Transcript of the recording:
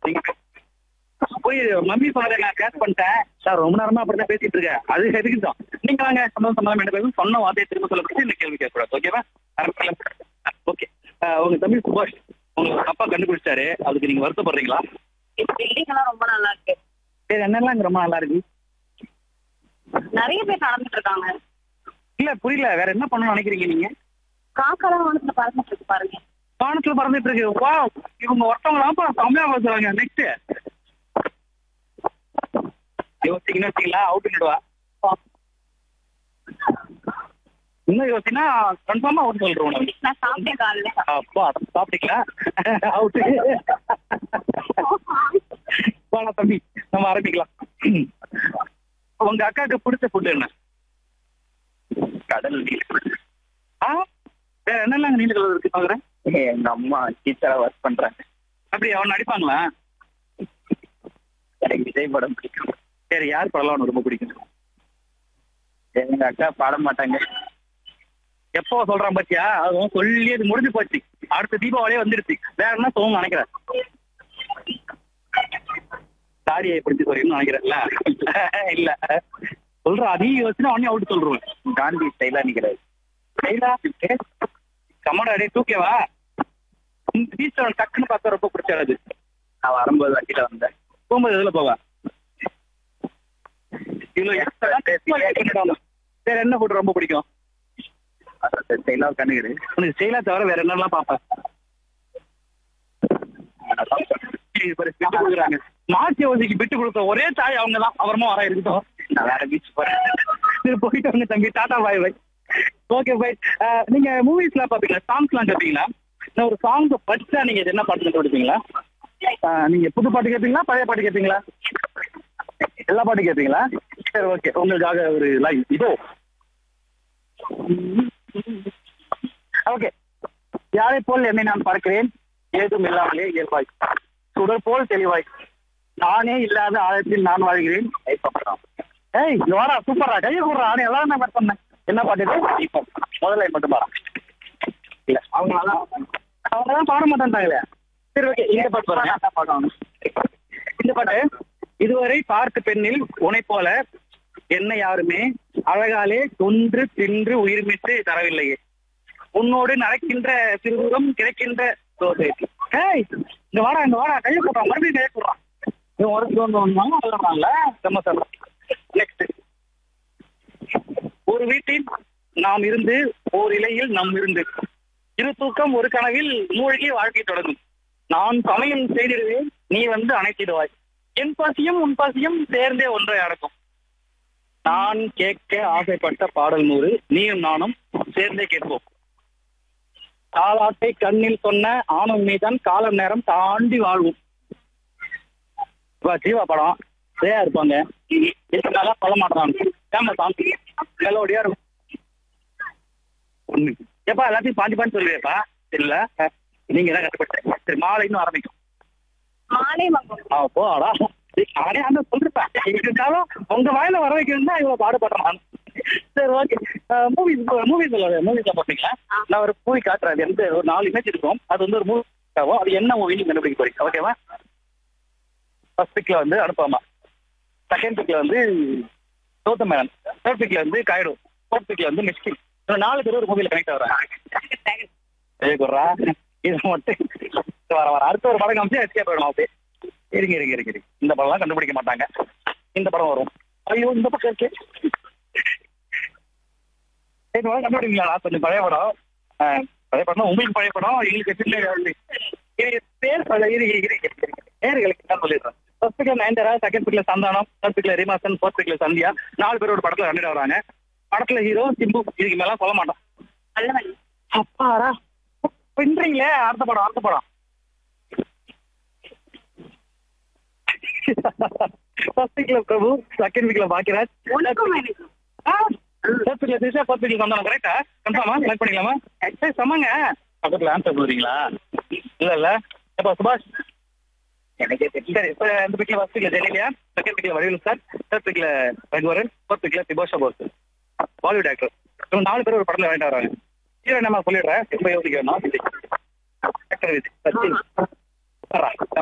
நீங்க போய் mummy father நான் கேட்ச் பண்ணிட்டேன் சார் ரொம்ப நேரமா அப்படிதான் பேசிட்டு இருக்கேன் அது எதுக்கு தான் நீங்க வாங்க சம்பந்தம் சம்பந்தம் என்ன பேசும் சொன்ன வார்த்தையை திரும்ப சொல்லப்பட்டு இந்த கேள்வி கேட்கக்கூடாது ஓகேவா ஓகே உங்க தம்பி சுபாஷ் உங்க அப்பா கண்டுபிடிச்சாரு அதுக்கு நீங்க வருத்தப்படுறீங்களா பில்டிங் எல்லாம் ரொம்ப நல்லா இருக்கு சரி என்னெல்லாம் இங்க ரொம்ப நல்லா இருக்கு நிறைய பேர் நடந்துட்டு இருக்காங்க இல்ல புரியல வேற என்ன பண்ணணும்னு நினைக்கிறீங்க நீங்க காக்கெல்லாம் வானத்துல பறந்துட்டு இருக்கு பாருங்க வானத்துல பறந்துட்டு இருக்கு வா இவங்க ஒருத்தவங்களாப்பா செம்மையா பேசுறாங்க நெக்ஸ்ட் யோசிச்சீங்கன்னு வச்சுங்களா அவுட் விடுவா இன்னும் யோசினா கன்ஃபார்மா அவுட் சொல்றோம் நம்ம. நான் சாப்பிட்டேன் காலையில அப்பா சாப்பிட்டீங்களா அவுட் வாடா தம்பி நம்ம ஆரம்பிக்கலாம் உங்க அக்காவுக்கு பிடிச்ச ஃபுட் என்ன கடல் நீர் ஆ வேற என்னெல்லாம் நீண்ட கலர் இருக்கு பாக்குறேன் எங்க அம்மா டீச்சரா ஒர்க் பண்றாங்க அப்படி அவன் நடிப்பாங்களா எனக்கு விஜய் படம் பிடிக்கும் சரி யார் படம்லாம் உனக்கு ரொம்ப பிடிக்கும் எங்க அக்கா பாட மாட்டாங்க எப்போ சொல்றான் பாத்தியா அதுவும் சொல்லி அது முடிஞ்சு போச்சு அடுத்த தீபாவளியே வந்துருச்சு வேற என்ன சொல்லணும்னு நினைக்கிறேன் சாரியை பிடிச்சி சொல்லிடணும்னு நினைக்கிறேன்ல இல்ல சொல்ற அதையும் யோசிச்சுனா உடனே அவுட் சொல்றேன் காந்தி ஸ்டைலா நிக்கிறாரு கமடா டே தூக்கேவா இந்த பீச் டக்குன்னு பார்த்தா ரொம்ப பிடிச்சாரு அது நான் வரும்போது வண்டியில வந்தேன் போகும்போது எதுல போவா இவ்வளவு extra பேசி வேற என்ன ஃபுட் ரொம்ப பிடிக்கும் ஸ்டைலா உட்காந்துக்கிறாரு உனக்கு செயலா தவிர வேற என்னெல்லாம் பாப்பேன் கொடுக்குறாங்க மாற்றி யோசிக்கு விட்டு கொடுத்த ஒரே தாய் அவங்க தான் அப்புறமா வர இருக்கட்டும் நான் வேற பீச் போறேன் சரி போயிட்டு வாங்க தம்பி டாடா பாய் பாய் ஓகே பாய் நீங்க மூவிஸ்லாம் பாப்பீங்களா சாங்ஸ்லாம் கேட்பீங்களா நான் ஒரு சாங் படிச்சா நீங்க இது என்ன பாட்டு கண்டுபிடிப்பீங்களா ஆஹ் நீங்க புது பாட்டு கேட்பீங்களா பழைய பாட்டு கேட்பீங்களா எல்லா பாட்டு கேட்பீங்களா சரி ஓகே உங்களுக்காக ஒரு லைன் இதோ ஓகே யாரை போல் என்னை நான் பார்க்கிறேன் ஏதும் இல்லாமலே இயல்பாய் சுடர் போல் தெளிவாய் நானே இல்லாத ஆழத்தில் நான் வாழ்கிறேன் கைப்பற்றான் ஏய் இங்க வாடா சூப்பரா கையை கூடுறா நீ எல்லாம் என்ன பாட்டு பண்ண என்ன பாட்டு இது இப்போ முதல்ல மட்டும் பாடா இல்ல அவங்க அவங்க தான் பாட மாட்டாங்களே சரி ஓகே இந்த பாட்டு பாருங்க பாடம் இந்த பாட்டு இதுவரை பார்த்த பெண்ணில் உனை போல என்ன யாருமே அழகாலே தொன்று தின்று உயிர்மிட்டு தரவில்லையே உன்னோடு நடக்கின்ற சிறுதூரம் கிடைக்கின்ற தோசை ஏய் இங்க வாடா இங்க வாடா கையை போடுறான் மறுபடியும் கையை போடுறான் இவன் ஒரு சிவன் வந்தாங்க அதனால செம்ம செம்ம நெக்ஸ்ட் ஒரு வீட்டில் நாம் இருந்து ஓர் இலையில் நம் இருந்து இரு தூக்கம் ஒரு கனவில் மூழ்கி வாழ்க்கை தொடங்கும் நான் சமையல் செய்திடுவேன் நீ வந்து அணைத்திடுவாய் என் பசியும் உன் பசியும் சேர்ந்தே ஒன்றை அடக்கும் நான் கேட்க ஆசைப்பட்ட பாடல் நூறு நீயும் நானும் சேர்ந்தே கேட்போம் தாலாட்டை கண்ணில் சொன்ன ஆணும் மீதான் காலம் நேரம் தாண்டி வாழ்வோம் இப்ப ஜீவா படம் சரியா இருப்பாங்க இதனால சொல்ல மாட்டாங்க ஃபேமஸ் சாங் மெலோடியா இருக்கும் ஒண்ணு ஏப்பா எல்லாத்தையும் பாஞ்சு பாஞ்சு சொல்லுவேப்பா இல்ல நீங்க தான் கஷ்டப்பட்டேன் சரி மாலை இன்னும் ஆரம்பிக்கும் மாலை மங்கம் ஆ போடா நானே அந்த சொல்லிருப்பேன் இருந்தாலும் உங்க வாயில வர வைக்கணும் தான் இவ்வளவு பாடுபடுறேன் நான் சரி ஓகே மூவிஸ் மூவிஸ் மூவிஸ் பாப்பீங்களா நான் ஒரு மூவி காட்டுறேன் அது எந்த ஒரு நாலு இமேஜ் இருக்கும் அது வந்து ஒரு மூவி ஆகும் அது என்ன மூவின்னு கண்டுபிடிக்க போறீங்க ஓகேவா ஃபர்ஸ்ட் பிக்ல வந்து அனுப்பாமா செகண்ட் பிக்ல வந்து கௌதம் மேனன் தேர்ட் பிக்ல வந்து காயிடு ஃபோர்த் பிக்ல வந்து மிஸ்கின் இந்த நாலு பேர் ஒரு மூவில கனெக்ட் ஆகுறாங்க ஏய் குர்ரா இது மட்டும் வர வர அடுத்த ஒரு படம் காமிச்சு எஸ்கே போயிடும் அப்படியே இருங்க இருங்க இருங்க இருங்க இந்த படம்லாம் கண்டுபிடிக்க மாட்டாங்க இந்த படம் வரும் ஐயோ இந்த பக்கம் இருக்கு சரி படம் கண்டுபிடிங்களா கொஞ்சம் பழைய படம் ஆ, பழைய படம் உங்களுக்கு பழைய படம் எங்களுக்கு சின்ன இது பேர் பழைய இரு இரு இரு, இரு, இரு. பேர்களுக்கு நான் சொல்லிடுறேன் ஃபர்ஸ்ட் பிக்ல நயன்தாரா செகண்ட் பிக்ல சந்தானம் தேர்ட் பிக்ல ரீமாசன் ஃபோர்த் பிக்ல சந்தியா நாலு பேர் ஒரு படத்துல கண்டுட்டு வராங்க படத்துல ஹீரோ சிம்பு இதுக்கு மேல சொல்ல மாட்டோம் நல்லவன் அப்பாடா பின்றீங்களே அடுத்த படம் அடுத்த படம் ஃபர்ஸ்ட் வீக்ல பிரபு செகண்ட் வீக்ல பாக்கியராஜ் உனக்கும் எனக்கு ஃபர்ஸ்ட் வீக்ல திரிஷா ஃபர்ஸ்ட் வீக்ல வந்தாங்க கரெக்டா கன்ஃபார்மா லைக் பண்ணிக்கலாமா சரி சமாங்க பக்கத்துல ஆன்சர் சொல்றீங்களா இல்ல இல்ல எப்பா சுபாஷ் எனக்கே தெரியல சரி இப்ப இந்த வீக்ல ஃபர்ஸ்ட் வீக்ல ஜெனிலியா செகண்ட் வீக்ல வடிவில் சார் தேர்ட் வீக்ல ரகுவரன் ஃபோர்த் வீக்ல திபோஷா போஸ் பாலிவுட் ஆக்டர் இவங்க நாலு பேர் ஒரு படத்துல வாங்கிட்டு வராங்க ஹீரோ நம்ம சொல்லிடுறேன் ரொம்ப யோசிக்க வேணாம் விஜய் ஆக்டர் விஜய் சச்சின் வர்றா